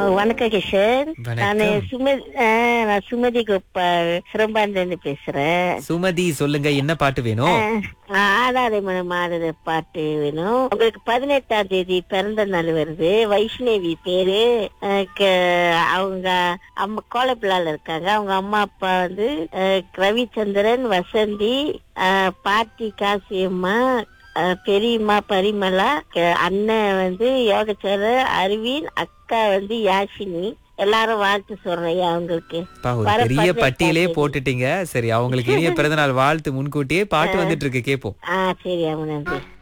வணக்கம் கிஷன் வணக்கம். நானு சுமதி ஆ, நான் சுமதி கோபால் சிறம்பான்ல இருந்து பேசுறேன் சுமதி சொல்லுங்க என்ன பாட்டு வேணும் ஆ, ஆடாதே மனம் ஆடுத பாட்டு வேணும் உங்களுக்கு பதினெட்டாம் தேதி பிறந்த நாள் வருது வைஷ்ணவி பேரு அஹ், க- அவங்க அம்மா கோலப்பிள்ளால இருக்காங்க அவங்க அம்மா அப்பா வந்து அஹ், ரவிச்சந்திரன் வசந்தி அஹ், பாட்டி காசியம்மா அஹ், பெரியம்மா பரிமளா க- அண்ணன் வந்து யோகச்சர அரவிந்த் அக்கா வந்து யாஷினி எல்லாரும் வாழ்த்து சொல்றேன் அவங்களுக்கு பா, ஒரு வர பெரிய பதினெட்டாம் பட்டியலே தேதி. போட்டுட்டீங்க சரி அவங்களுக்கு இனிய பிறந்தநாள் வாழ்த்து முன்கூட்டியே பாட்டு வந்துட்டு இருக்கு கேப்போம் ஆ சரி அவங்க நன்றி